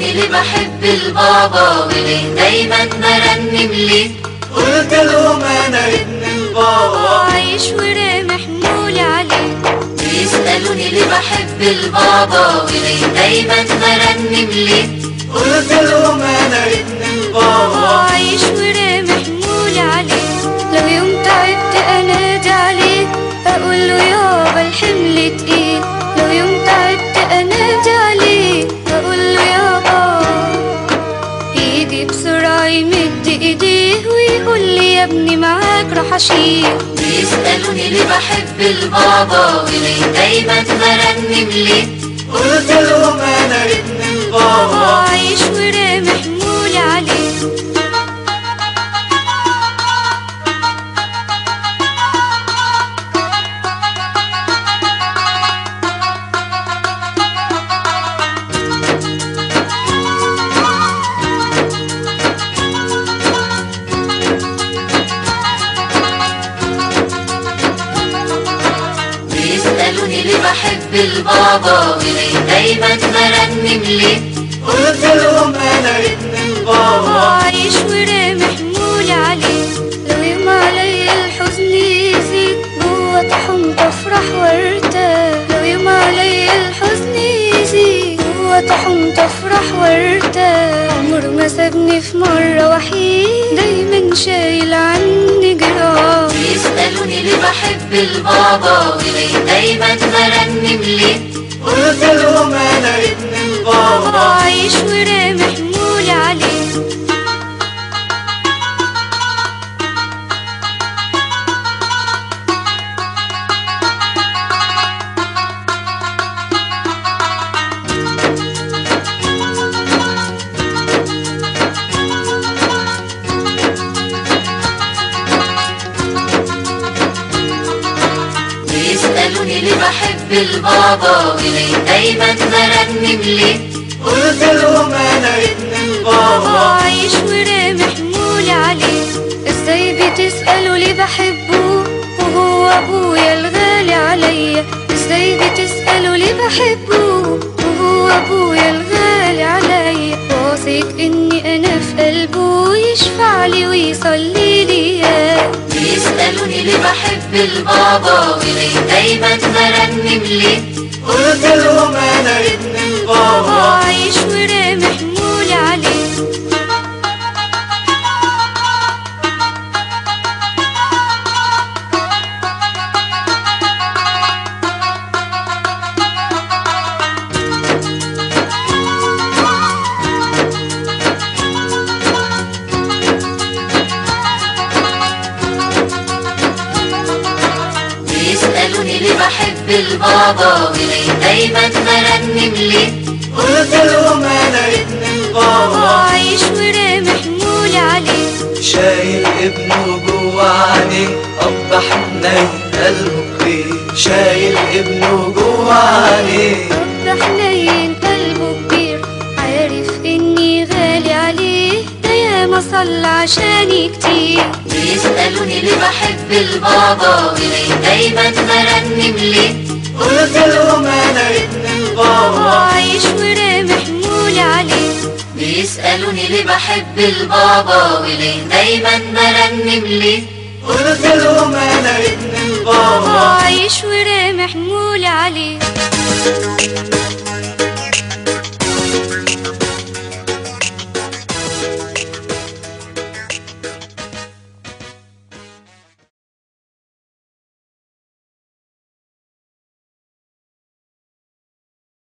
سألوني ليه بحب البابا وليه دايما برنم ليه قلت لهم انا ابن البابا عايش ورامح حمولي عليه بيسألوني ليه بحب البابا وليه دايما برنم ليه قلت لهم انا ابن البابا عايش ورامح حمولي عليه لو يوم تعبت انادي عليه اقول له يابا الحمل تقيل لو يوم تعبت انادي عليه اقول له يابا يجي بسرعة يمد ايديه ويقول لي يا ابني معاك راح اشيل بيسألوني ليه بحب البابا وليه دايما برنم ليه قلت لهم انا ابن البابا عايش ورامح حمولي عليه بيسألوني ليه بحب البابا وليه دايما برنم ليه قلت لهم انا ابن البابا عايش ورامح حمولي عليه لو يوم علي الحزن يزيد جوا طحنت افرح وارتاح لو يوم علي الحزن يزيد جوا طحنت افرح وارتاح عمره ما سابني في مرة وحيد دايما شايل عني جراح بيسألوني ليه بحب البابا وليه دايما برنم ليه قلت لهم انا ابن البابا عايش ورامح حمولي عليه بيسألوني ليه بحب البابا وليه دايما برنم ليه قلت لهم انا ابن البابا عايش ورامح حمولي عليه ازاي بتسألوا ليه بحبه وهو ابويا الغالي عليا ازاي بتسألوا ليه بحبه وهو ابويا الغالي عليا واثق اني انا في قلبه يشفع لي ويصلي لي بيسألوني ليه بحب البابا وليه دايما برنم ليه قلت لهم انا ابن البابا عايش ورامح حمولي عليه بيسألوني ليه بحب البابا وليه دايما برنم ليه قلت لهم انا ابن البابا عايش ورامح حمولي عليه شايل ابنه جوا عينيه اب حنين قلبه كبير شايل ابنه جوا عينيه أب حنين قلبه كبير عارف إني غالي عليه ده ياما صلى عشاني كتير بيسألوني ليه بحب البابا وليه دايما برنم ليه قلت لهم انا ابن البابا عايش ورامح حمولي عليه بيسألوني ليه بحب البابا وليه دايما برنم ليه قلت لهم انا ابن البابا عايش ورامح حمولي عليه